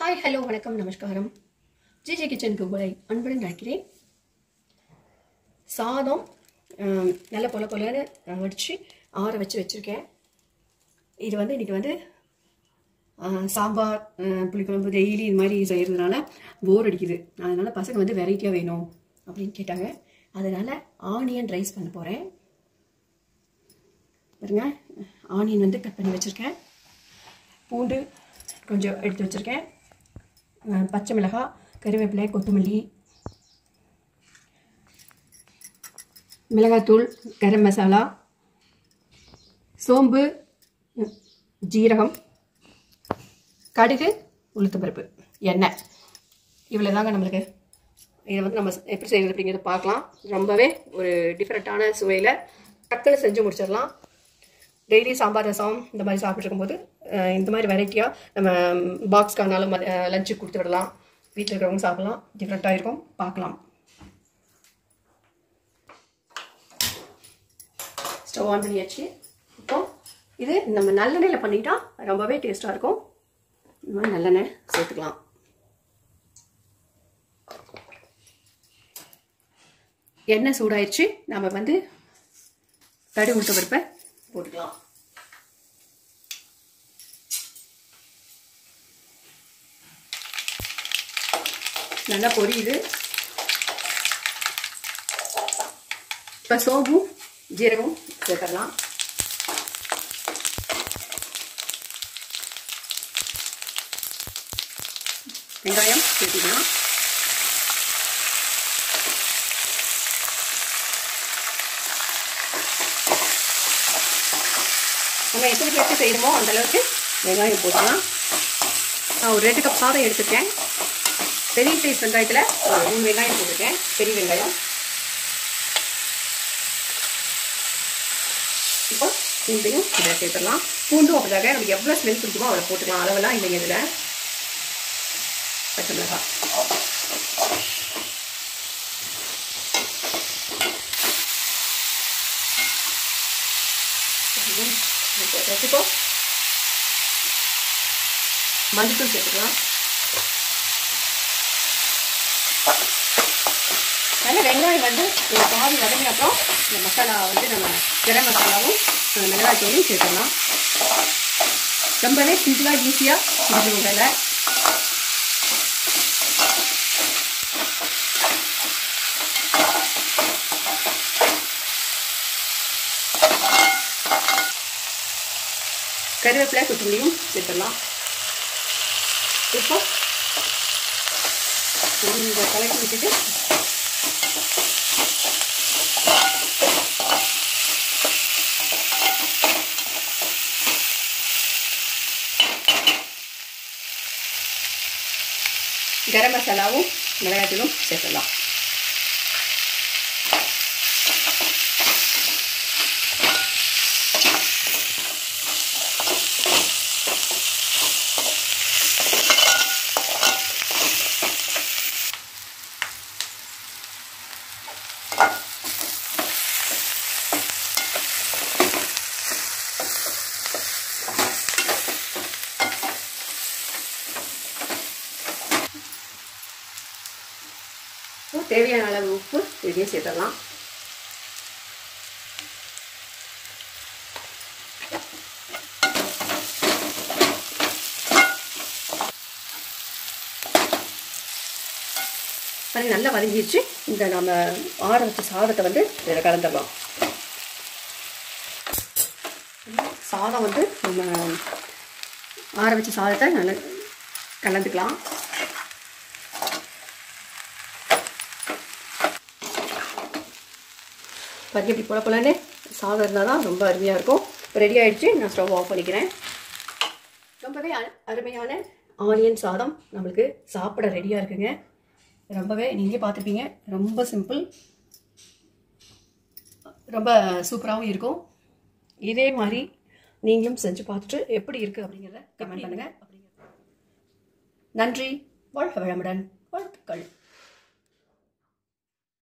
hi hello வணக்கம் நமஸ்காரம் GG கிச்சனுக்கு உங்களை அன்புடன் அழைக்கிறேன் சாதம் ஆம், நல்ல பொல பொலன்னு வடித்து ஆற வச்சு வச்சுருக்கேன் இது வந்து இன்றைக்கி வந்து ஆ, சாம்பார் ஆ, புளிக்குழம்பு டெய்லி இது மாதிரி செய்கிறதுனால போர் அடிக்குது அதனால் பசங்க வந்து வெரைட்டியாக வேணும் அப்படின்னு கேட்டாங்க அதனால் ஆனியன் ரைஸ் பண்ண போகிறேன் பாருங்க ஆனியன் வந்து கட் பண்ணி வச்சுருக்கேன் பூண்டு கொஞ்சம் எடுத்து வச்சுருக்கேன் அஹ் பச்சை மிளகாய் கருவேப்பிலை கொத்தமல்லி மிளகாத்தூள் கரம் மசாலா சோம்பு உம், ஜீரகம் கடுகு உளுத்தம்பருப்பு எண்ணெய் இவ்வளோ தாங்க நம்மளுக்கு இதை வந்து நம்ம எப்படி செய்யறது அப்படிங்கிறத பார்க்கலாம் ரொம்பவே ஒரு டிஃப்ரெண்ட்டான சுவையில் டக்குன்னு செஞ்சு முடிச்சிடலாம் டெய்லி சாம்பார் ரசம் இந்த மாதிரி சாப்பிட்டு இருக்கும்போது அஹ், இந்த மாதிரி வெரைட்டியாக நம்ம பாக்ஸ்க்கானாலும் லஞ்சு கொடுத்து விடலாம் வீட்டில் இருக்கிறவங்க சாப்பிடலாம் டிஃப்ரெண்ட்டாக இருக்கும் பார்க்கலாம் ஸ்டவ் ஆன் பண்ணியாச்சு இப்போ இது நம்ம நல்லெண்ணெயில் பண்ணிட்டா ரொம்பவே டேஸ்ட்டாக இருக்கும் இந்த மாதிரி நல்லெண்ணெய் சேர்த்துக்கலாம் எண்ணெய் சூடாயிடுச்சு நம்ம வந்து கடுகு உளுத்த பருப்பை போட்டுக்கலாம் நல்லா பொரியுது இப்போ சோம்பும் ஜீரகம் சேர்த்துடலாம் வெங்காயம் சேர்த்துக்கலாம் நம்ம எத்தனை பேருக்கு செய்யணுமோ அந்த அளவுக்கு வெங்காயம் போட்டுக்கலாம் நான் ஒரு ரெண்டு கப் சாதம் எடுத்துருக்கேன் பெரிய சைஸ் வெங்காயத்தில் ஒரு மூணு வெங்காயம் போட்டிருக்கேன் பெரிய வெங்காயம் இப்போ பூண்டையும் இதை சேர்த்துடலாம் பூண்டும் அப்படிதாக நமக்கு எவ்வளோ ஸ்மெல் பிடிக்குமோ அவ்வளோ போட்டுக்கலாம் அளவெல்லாம் இல்லைங்க இதில் பச்சை மிளகாய் இப்போ மஞ்சத்தூள் சேர்த்துக்கலாம் நல்ல வெங்காயம் வந்து ஒரு பாதி வதங்கின அப்புறம் இந்த மசாலா வந்து நம்ம கரம் மசாலாவும் அஹ், மிளகாய் தூளும் சேர்த்துடலாம் ரொம்பவே சிம்பிளாக ஈஸியாக முடிஞ்சும் வேலை கருவேப்பிலை கொத்தமல்லியும் சேர்த்துடலாம் இப்போ இந்த கலக்கி விட்டுட்டு கரம் மசாலாவும் மிளகாய்த்தூளும் சேர்த்துடலாம் இப்போ தேவையான அளவு உப்பு இதையும் சேர்த்துடலாம் பாருங்க நல்லா வதங்கிடுச்சு இந்த நம்ம ஆற வச்ச சாதத்தை வந்து இதில் கலந்துடலாம் சாதம் வந்து நம்ம ஆற வச்ச சாதத்தை நல்லா கலந்துக்கலாம் பாருங்க இப்படி போல போலன்னு சாதம் இருந்தால் தான் ரொம்ப அருமையாக இருக்கும் ரெடி ஆயிடுச்சு நான் ஸ்டவ் ஆஃப் பண்ணிக்கிறேன் ரொம்பவே அ- அருமையான ஆனியன் சாதம் நம்மளுக்கு சாப்பிட ரெடியாக இருக்குங்க ரொம்பவே நீங்கள் பார்த்துருப்பீங்க ரொம்ப சிம்பிள் ரொம்ப சூப்பராகவும் இருக்கும் இதே மாதிரி நீங்களும் செஞ்சு பார்த்துட்டு எப்படி இருக்குது அப்படிங்கிறத கமெண்ட் பண்ணுங்கள் நன்றி வாழ்க வளமுடன் வாழ்த்துக்கள்